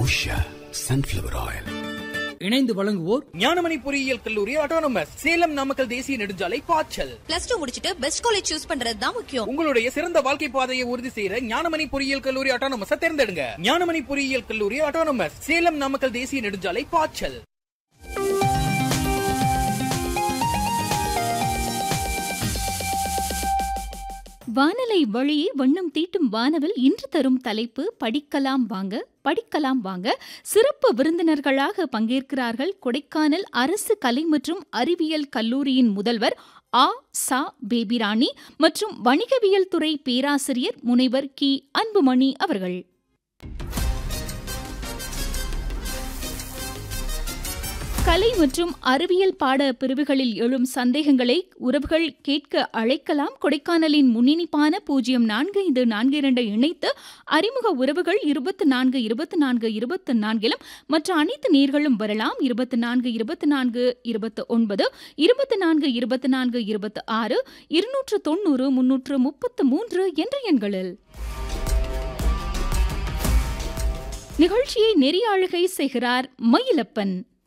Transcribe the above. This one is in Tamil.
உஷா சன்ஃப்ளவர் ஆயில் இணைந்து வழங்குவோர் ஞானமணி பொறியியல் கல்லூரி ஆட்டோனமஸ் சேலம் நாமக்கல் தேசிய நெடுஞ்சாலை பாய்ச்சல் பிளஸ் டூ முடிச்சிட்டு பெஸ்ட் காலேஜ் சூஸ் பண்றது தான் முக்கியம் உங்களுடைய சிறந்த வாழ்க்கை பாதையை உறுதி செய்யற ஞானமணி பொறியியல் கல்லூரி ஆட்டோனமஸ் தேர்ந்தெடுங்க ஞானமணி பொறியியல் கல்லூரி ஆட்டோனமஸ் சேலம் நாமக்கல் தேசிய நெடுஞ்சாலை பாய்ச்சல் வானலை வழியே வண்ணம் தீட்டும் வானவில் இன்று தரும் தலைப்பு படிக்கலாம் வாங்க படிக்கலாம் வாங்க சிறப்பு விருந்தினர்களாக பங்கேற்கிறார்கள் கொடைக்கானல் அரசு கலை மற்றும் அறிவியல் கல்லூரியின் முதல்வர் ஆ சா பேபிராணி மற்றும் வணிகவியல் துறை பேராசிரியர் முனைவர் கி அன்புமணி அவர்கள் கலை மற்றும் அறிவியல் பாட பிரிவுகளில் எழும் சந்தேகங்களை உறவுகள் கேட்க அழைக்கலாம் கொடைக்கானலின் முன்னிணைப்பான பூஜ்ஜியம் நான்கு ஐந்து நான்கு இரண்டு இணைத்து அறிமுக உறவுகள் இருபத்தி நான்கு இருபத்தி நான்கு இருபத்தி நான்கிலும் மற்ற அனைத்து நீர்களும் வரலாம் இருபத்தி நான்கு இருபத்தி நான்கு இருபத்தி ஒன்பது இருபத்தி நான்கு இருபத்தி நான்கு இருபத்தி ஆறு இருநூற்று தொண்ணூறு முன்னூற்று முப்பத்து மூன்று என்ற எண்களில் நிகழ்ச்சியை நெறியாளுகை செய்கிறார் மயிலப்பன்